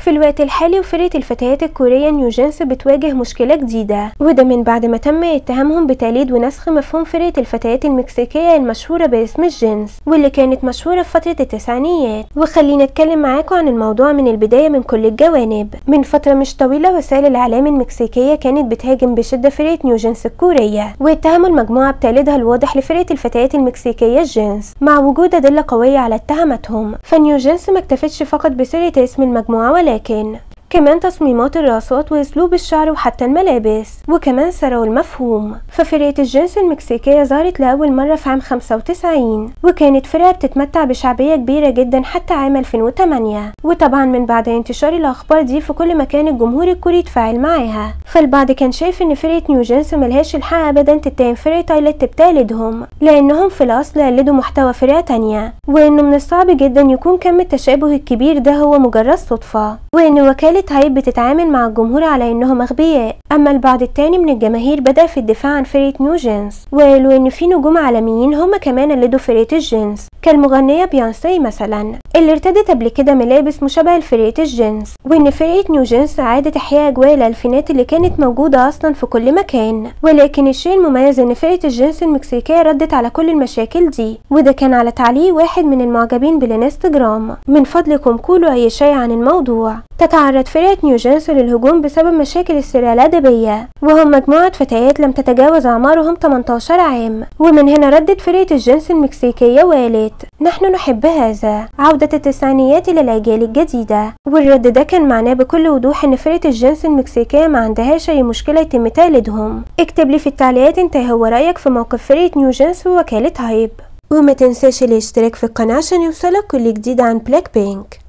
في الوقت الحالي وفرقة الفتيات الكورية نيو جينس بتواجه مشكلة جديدة وده من بعد ما تم اتهامهم بتقليد ونسخ مفهوم فرقة الفتيات المكسيكية المشهورة باسم الجينز واللي كانت مشهورة في فترة التسعينيات وخلينا اتكلم معاكم عن الموضوع من البداية من كل الجوانب من فترة مش طويلة وسائل الإعلام المكسيكية كانت بتهاجم بشدة فرقة نيو جينس الكورية واتهموا المجموعة بتقليدها الواضح لفرقة الفتيات المكسيكية الجينز مع وجود أدلة قوية على اتهاماتهم فنيو جينس ما اكتفتش فقط بسرقة اسم المجموعة ولكن كمان تصميمات الرقصات واسلوب الشعر وحتى الملابس وكمان سرقوا المفهوم ففرقة الجنس المكسيكية ظهرت لأول مرة في عام 95 وكانت فرقة بتتمتع بشعبية كبيرة جدا حتى عام 2008 وطبعا من بعد انتشار الأخبار دي في كل مكان الجمهور الكوري يتفاعل معاها فالبعض كان شايف ان فرقة نيو جينس ملهاش الحق ابدا تتهم فرقة تايلت بتقلدهم لانهم في الاصل قلدوا محتوى فرقة تانية وانه من الصعب جدا يكون كم التشابه الكبير ده هو مجرد صدفة وان وكالة هايب بتتعامل مع الجمهور على انهم اغبياء اما البعض التاني من الجماهير بدأ في الدفاع عن فرقة نيو جينس وقالوا ان في نجوم عالميين هم كمان قلدوا فرقة الجينز كالمغنية بيونسي مثلا اللي ارتدت قبل كده ملابس مشابهة لفرقة الجينز وان فرقة نيو جينز عادت احياء اجواء الالفينات اللي كانت موجودة اصلا في كل مكان ولكن الشيء المميز ان فرقة الجينز المكسيكية ردت على كل المشاكل دي وده كان على تعليق واحد من المعجبين بالانستجرام من فضلكم قولوا اي شيء عن الموضوع تتعرض فرقة نيو جينس للهجوم بسبب مشاكل السيرة الأدبية وهم مجموعة فتيات لم تتجاوز أعمارهم 18 عام ومن هنا ردت فرقة الجنس المكسيكية وقالت نحن نحب هذا عودة التسعينيات إلى الأجيال الجديدة والرد ده كان معناه بكل وضوح إن فرقة الجنس المكسيكية ما عندهاش أي مشكلة يتم تقليدهم اكتب لي في التعليقات انت هو رأيك في موقف فرقة نيو جينس ووكالة هايب وما تنساش الاشتراك في القناة عشان يوصلك كل جديد عن بلاك بينك